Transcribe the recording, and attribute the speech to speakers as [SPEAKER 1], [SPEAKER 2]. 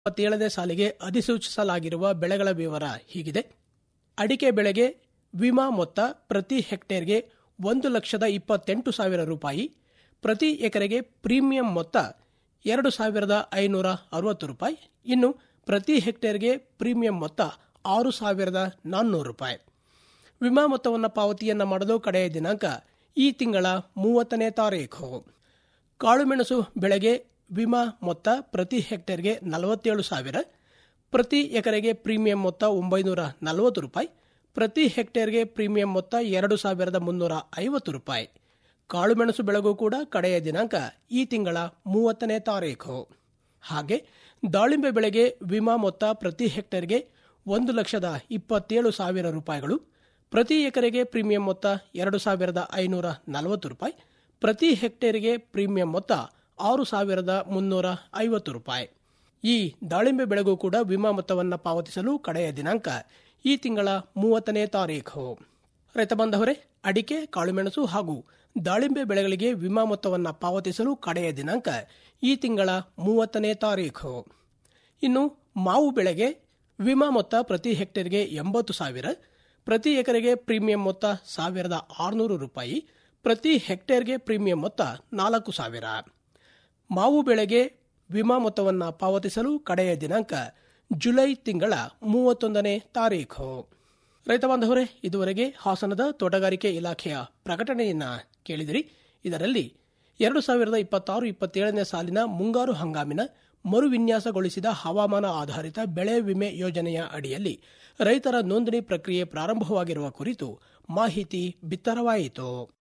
[SPEAKER 1] ಇಪ್ಪತ್ತೇಳನೇ ಸಾಲಿಗೆ ಅಧಿಸೂಚಿಸಲಾಗಿರುವ ಬೆಳೆಗಳ ವಿವರ ಹೀಗಿದೆ ಅಡಿಕೆ ಬೆಳೆಗೆ ವಿಮಾ ಮೊತ್ತ ಪ್ರತಿ ಹೆಕ್ಟೇರ್ಗೆ ಒಂದು ಲಕ್ಷದ ಇಪ್ಪತ್ತೆಂಟು ಸಾವಿರ ರೂಪಾಯಿ ಪ್ರತಿ ಎಕರೆಗೆ ಪ್ರೀಮಿಯಂ ಮೊತ್ತ ಎರಡು ಸಾವಿರದ ಐನೂರ ಅರವತ್ತು ರೂಪಾಯಿ ಇನ್ನು ಪ್ರತಿ ಹೆಕ್ಟೇರ್ಗೆ ಪ್ರೀಮಿಯಂ ಮೊತ್ತ ಆರು ಸಾವಿರದ ನಾನ್ನೂರು ರೂಪಾಯಿ ವಿಮಾ ಮೊತ್ತವನ್ನು ಪಾವತಿಯನ್ನು ಮಾಡಲು ಕಡೆಯ ದಿನಾಂಕ ಈ ತಿಂಗಳ ಮೂವತ್ತನೇ ತಾರೀಖು ಕಾಳುಮೆಣಸು ಬೆಳೆಗೆ ವಿಮಾ ಮೊತ್ತ ಪ್ರತಿ ಹೆಕ್ಟೇರ್ಗೆ ನಲವತ್ತೇಳು ಸಾವಿರ ಪ್ರತಿ ಎಕರೆಗೆ ಪ್ರೀಮಿಯಂ ಮೊತ್ತ ಒಂಬೈನೂರ ನಲವತ್ತು ರೂಪಾಯಿ ಪ್ರತಿ ಹೆಕ್ಟೇರ್ಗೆ ಪ್ರೀಮಿಯಂ ಮೊತ್ತ ಎರಡು ಸಾವಿರದ ಮುನ್ನೂರ ಐವತ್ತು ರೂಪಾಯಿ ಕಾಳುಮೆಣಸು ಬೆಳೆಗೂ ಕೂಡ ಕಡೆಯ ದಿನಾಂಕ ಈ ತಿಂಗಳ ಮೂವತ್ತನೇ ತಾರೀಖು ಹಾಗೆ ದಾಳಿಂಬೆ ಬೆಳೆಗೆ ವಿಮಾ ಮೊತ್ತ ಪ್ರತಿ ಹೆಕ್ಟೇರ್ಗೆ ಒಂದು ಲಕ್ಷದ ಇಪ್ಪತ್ತೇಳು ಸಾವಿರ ರೂಪಾಯಿಗಳು ಪ್ರತಿ ಎಕರೆಗೆ ಪ್ರೀಮಿಯಂ ಮೊತ್ತ ಎರಡು ಸಾವಿರದ ಐನೂರ ನಲವತ್ತು ರೂಪಾಯಿ ಪ್ರತಿ ಹೆಕ್ಟೇರ್ಗೆ ಪ್ರೀಮಿಯಂ ಮೊತ್ತ ಆರು ಸಾವಿರದ ಮುನ್ನೂರ ಐವತ್ತು ರೂಪಾಯಿ ಈ ದಾಳಿಂಬೆ ಬೆಳೆಗೂ ಕೂಡ ವಿಮಾ ಮೊತ್ತವನ್ನು ಪಾವತಿಸಲು ಕಡೆಯ ದಿನಾಂಕ ಈ ತಿಂಗಳ ಮೂವತ್ತನೇ ತಾರೀಖು ರೈತ ಬಾಂಧವರೇ ಅಡಿಕೆ ಕಾಳುಮೆಣಸು ಹಾಗೂ ದಾಳಿಂಬೆ ಬೆಳೆಗಳಿಗೆ ವಿಮಾ ಮೊತ್ತವನ್ನು ಪಾವತಿಸಲು ಕಡೆಯ ದಿನಾಂಕ ಈ ತಿಂಗಳ ಮೂವತ್ತನೇ ತಾರೀಖು ಇನ್ನು ಮಾವು ಬೆಳೆಗೆ ವಿಮಾ ಮೊತ್ತ ಪ್ರತಿ ಹೆಕ್ಟೇರ್ಗೆ ಎಂಬತ್ತು ಸಾವಿರ ಪ್ರತಿ ಎಕರೆಗೆ ಪ್ರೀಮಿಯಂ ಮೊತ್ತ ಸಾವಿರದ ಆರುನೂರು ರೂಪಾಯಿ ಪ್ರತಿ ಹೆಕ್ಟೇರ್ಗೆ ಪ್ರೀಮಿಯಂ ಮೊತ್ತ ನಾಲ್ಕು ಸಾವಿರ ಮಾವು ಬೆಳೆಗೆ ವಿಮಾ ಮೊತ್ತವನ್ನು ಪಾವತಿಸಲು ಕಡೆಯ ದಿನಾಂಕ ಜುಲೈ ತಿಂಗಳ ಮೂವತ್ತೊಂದನೇ ತಾರೀಖು ರೈತ ಬಾಂಧವರೇ ಇದುವರೆಗೆ ಹಾಸನದ ತೋಟಗಾರಿಕೆ ಇಲಾಖೆಯ ಪ್ರಕಟಣೆಯನ್ನ ಕೇಳಿದಿರಿ ಇದರಲ್ಲಿ ಎರಡು ಸಾವಿರದ ಇಪ್ಪತ್ತಾರು ಇಪ್ಪತ್ತೇಳನೇ ಸಾಲಿನ ಮುಂಗಾರು ಹಂಗಾಮಿನ ಮರುವಿನ್ಯಾಸಗೊಳಿಸಿದ ಹವಾಮಾನ ಆಧಾರಿತ ಬೆಳೆ ವಿಮೆ ಯೋಜನೆಯ ಅಡಿಯಲ್ಲಿ ರೈತರ ನೋಂದಣಿ ಪ್ರಕ್ರಿಯೆ ಪ್ರಾರಂಭವಾಗಿರುವ ಕುರಿತು ಮಾಹಿತಿ ಬಿತ್ತರವಾಯಿತು